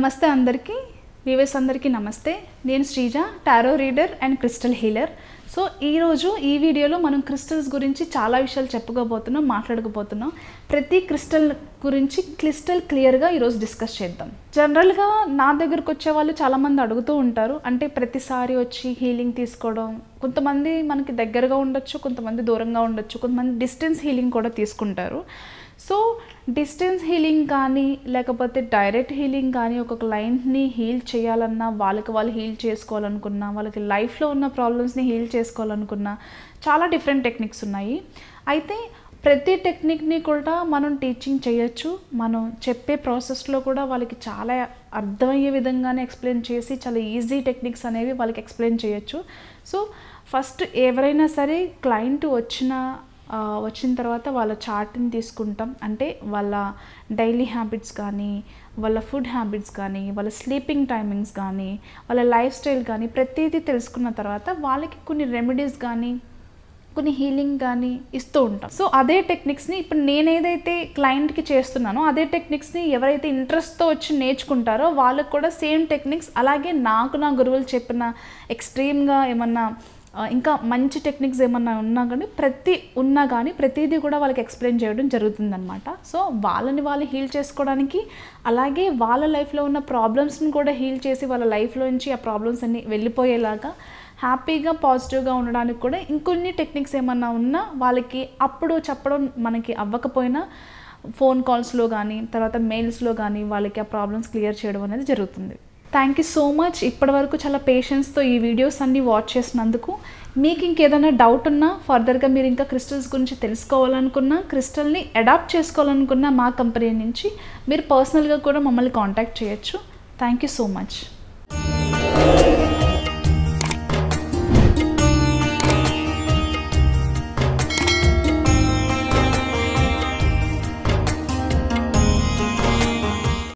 నమస్తే అందరికీ వ్యూవర్స్ అందరికీ నమస్తే నేను Sreeja tarot reader and crystal healer so ఈరోజు ఈ వీడియోలో మనం క్రిస్టల్స్ గురించి చాలా విషయాలు చెప్పుకోబోతున్నాం మాట్లాడుకోబోతున్నాం ప్రతి క్రిస్టల్ గురించి క్రిస్టల్ క్లియర్గా ఈరోజు డిస్కస్ చేద్దాం జనరల్గా నా దగ్గరకు వచ్చే వాళ్ళు చాలామంది అడుగుతూ ఉంటారు అంటే ప్రతిసారి వచ్చి హీలింగ్ తీసుకోవడం కొంతమంది మనకి దగ్గరగా ఉండొచ్చు కొంతమంది దూరంగా ఉండొచ్చు కొంతమంది డిస్టెన్స్ హీలింగ్ కూడా తీసుకుంటారు సో డిస్టెన్స్ హీలింగ్ కానీ లేకపోతే డైరెక్ట్ హీలింగ్ కానీ ఒక క్లయింట్ని హీల్ చేయాలన్నా వాళ్ళకి వాళ్ళు హీల్ చేసుకోవాలనుకున్నా వాళ్ళకి లైఫ్లో ఉన్న ప్రాబ్లమ్స్ని హీల్ చేసుకోవాలనుకున్నా చాలా డిఫరెంట్ టెక్నిక్స్ ఉన్నాయి అయితే ప్రతి టెక్నిక్ని కూడా మనం టీచింగ్ చేయొచ్చు మనం చెప్పే ప్రాసెస్లో కూడా వాళ్ళకి చాలా అర్థమయ్యే విధంగానే ఎక్స్ప్లెయిన్ చేసి చాలా ఈజీ టెక్నిక్స్ అనేవి వాళ్ళకి ఎక్స్ప్లెయిన్ చేయొచ్చు సో ఫస్ట్ ఎవరైనా సరే క్లయింట్ వచ్చిన ఆ, వచ్చిన తర్వాత వాళ్ళ చార్ట్ని తీసుకుంటాం అంటే వాళ్ళ డైలీ హ్యాబిట్స్ కానీ వాళ్ళ ఫుడ్ హ్యాబిట్స్ కానీ వాళ్ళ స్లీపింగ్ టైమింగ్స్ కానీ వాళ్ళ లైఫ్ స్టైల్ కానీ ప్రతిదీ తెలుసుకున్న తర్వాత వాళ్ళకి కొన్ని రెమెడీస్ కానీ కొన్ని హీలింగ్ కానీ ఇస్తూ ఉంటాం సో అదే టెక్నిక్స్ని ఇప్పుడు నేను ఏదైతే క్లయింట్కి చేస్తున్నానో అదే టెక్నిక్స్ని ఎవరైతే ఇంట్రెస్ట్తో వచ్చి నేర్చుకుంటారో వాళ్ళకు కూడా సేమ్ టెక్నిక్స్ అలాగే నాకు నా గురువులు చెప్పిన ఎక్స్ట్రీమ్గా ఏమన్నా ఆ, ఇంకా మంచి టెక్నిక్స్ ఏమన్నా ఉన్నా కానీ ప్రతి ఉన్నా కానీ ప్రతిదీ కూడా వాళ్ళకి ఎక్స్ప్లెయిన్ చేయడం జరుగుతుందన్నమాట సో వాళ్ళని వాళ్ళు హీల్ చేసుకోవడానికి అలాగే వాళ్ళ లైఫ్లో ఉన్న ప్రాబ్లమ్స్ని కూడా హీల్ చేసి వాళ్ళ లైఫ్లోంచి ఆ ప్రాబ్లమ్స్ అన్ని వెళ్ళిపోయేలాగా హ్యాపీగా పాజిటివ్గా ఉండడానికి కూడా ఇంకొన్ని టెక్నిక్స్ ఏమన్నా ఉన్నా వాళ్ళకి అప్పుడు చెప్పడం మనకి అవ్వకపోయినా ఫోన్ కాల్స్లో కానీ తర్వాత మెయిల్స్లో కానీ వాళ్ళకి ఆ ప్రాబ్లమ్స్ క్లియర్ చేయడం అనేది జరుగుతుంది థ్యాంక్ యూ సో మచ్ ఇప్పటివరకు చాలా పేషెన్స్తో ఈ వీడియోస్ అన్ని వాచ్ చేసినందుకు మీకు ఇంకేదైనా డౌట్ ఉన్నా ఫర్దర్గా మీరు ఇంకా క్రిస్టల్స్ గురించి తెలుసుకోవాలనుకున్నా క్రిస్టల్ని అడాప్ట్ చేసుకోవాలనుకున్నా మా కంపెనీ నుంచి మీరు పర్సనల్గా కూడా మమ్మల్ని కాంటాక్ట్ చేయొచ్చు థ్యాంక్ యూ సో మచ్